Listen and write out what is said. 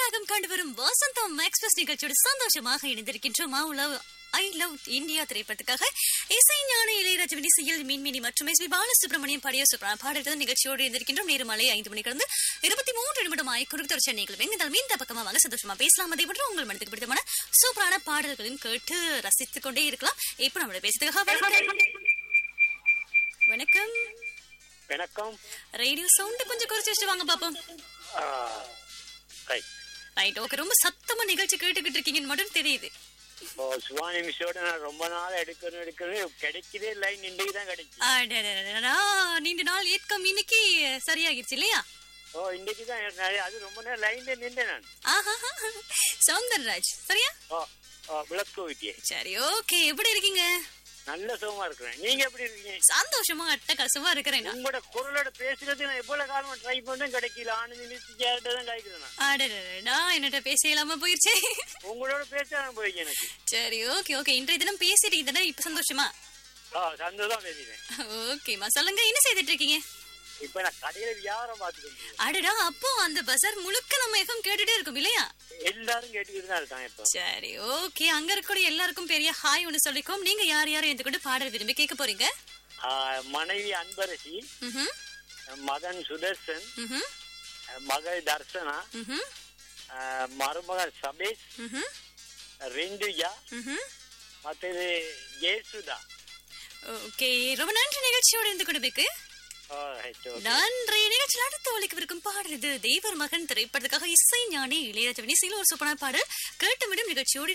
உற்சாகம் கண்டு வரும் வசந்தம் எக்ஸ்பிரஸ் நிகழ்ச்சியோடு சந்தோஷமாக இணைந்திருக்கின்றோம் I love I love India திரைப்படத்துக்காக இசை ஞான இளையராஜா இசையில் மீன்மினி மற்றும் எஸ் பி பாலசுப்ரமணியம் பாடிய சூப்பரான பாடல்கள் நிகழ்ச்சியோடு இருந்திருக்கின்றோம் நேரம் மாலை ஐந்து மணி கடந்து இருபத்தி மூன்று நிமிடம் ஆய் குறித்த சென்னைகள் எங்கிருந்தாலும் இந்த பக்கமா வாங்க சந்தோஷமா பேசலாம் அதே போன்று உங்கள் மனதுக்கு பிடித்தமான சூப்பரான பாடல்களையும் கேட்டு ரசித்துக் கொண்டே இருக்கலாம் இப்போ நம்மளோட பேசுறதுக்காக வணக்கம். வணக்கம் வணக்கம் ரேடியோ சவுண்ட் கொஞ்சம் குறைச்சு வச்சுட்டு வாங்க பாப்போம் ஆ, ரைட் ரைட் ஓகே ரொம்ப சத்தமா நிகழ்ச்சி கேட்டுக்கிட்டு இருக்கீங்கன்னு மட்டும் தெரியுது இப்போ சுவாமி மிஸ்ஸோட நான் ரொம்ப நாள் எடுக்கணும் எடுக்கணும் கிடைக்கதே லைன் இன்றைக்கு தான் கிடைக்கும் அடடடடடா, நீண்ட நாள் ஏற்கம் இன்னைக்கு சரியாகிருச்சு இல்லையா ஓ இன்றைக்கு தான் நிறைய- அது ரொம்ப நேரம் லைன்ல நின்றேன் நான் ஆஹா சௌந்தரராஜ் சரியா ஓ ஓ விளக்கு விட்டியே சரி ஓகே எப்படி இருக்கீங்க நல்ல சுகமா இருக்கிறேன் நீங்க எப்படி இருக்கீங்க சந்தோஷமா அட்டகாசமா இருக்கிறேன் நான். உங்களோட குரலோட பேசுறது நான் எவ்வளவு காலமா ட்ரை பண்ணேன் கிடைக்கல ஆனந்த் நிமிஷம் கேரட்ட தான் கிடைக்குது நான் அடடடடா, என்னட்ட பேச இல்லாம போயிருச்சே உங்களோட பேச தான் போயிங்க எனக்கு சரி ஓகே ஓகே இன்றைய தினம் பேசிட்டு தானே இப்ப சந்தோஷமா ஓ சந்தோஷம் பேசிட்டேன் ஓகேம்மா சொல்லுங்க என்ன செய்துட்டு இருக்கீங்க இப்ப நான் கடையில வியாபாரம் பார்த்துட்டு அடடா அப்போ அந்த பஜார் முழுக்க நம்ம எஃப்எம் கேட்டுட்டே இருக்கும் இல்லையா எல்லாரும் கேட்டுக்கிட்டு தான் இருக்காங்க இப்போ சரி ஓகே அங்க இருக்கக்கூடிய எல்லாருக்கும் பெரிய ஹாய் ஒன்னு சொல்லிக்கோம் நீங்க யார் யாரும் எந்த கொண்டு பாடல் விரும்பி கேட்க போறீங்க ஆ, மனைவி அன்பரசி ம்ஹும், மகன் சுதர்சன் ம்ஹும், மகள் தர்சனா ம்ஹும், ஆஹ் மருமகன் சபேஷ் ம்ஹும், ரெண்டுயா ம்ஹும். மற்றது ஜெயசுதா ஓகே ரொம்ப நன்றி நிகழ்ச்சியோட இருந்து கொடுமைக்கு ஓ, right, okay. நன்றி நிகழ்ச்சியில் அடுத்த ஒழிக்கவிருக்கும் பாடல் இது தேவர் மகன் திரைப்படத்துக்காக இசை ஞானி இளையராஜா இசையில் ஒரு சூப்பரான பாடல் கேட்டுவிடும் நிகழ்ச்சியோடு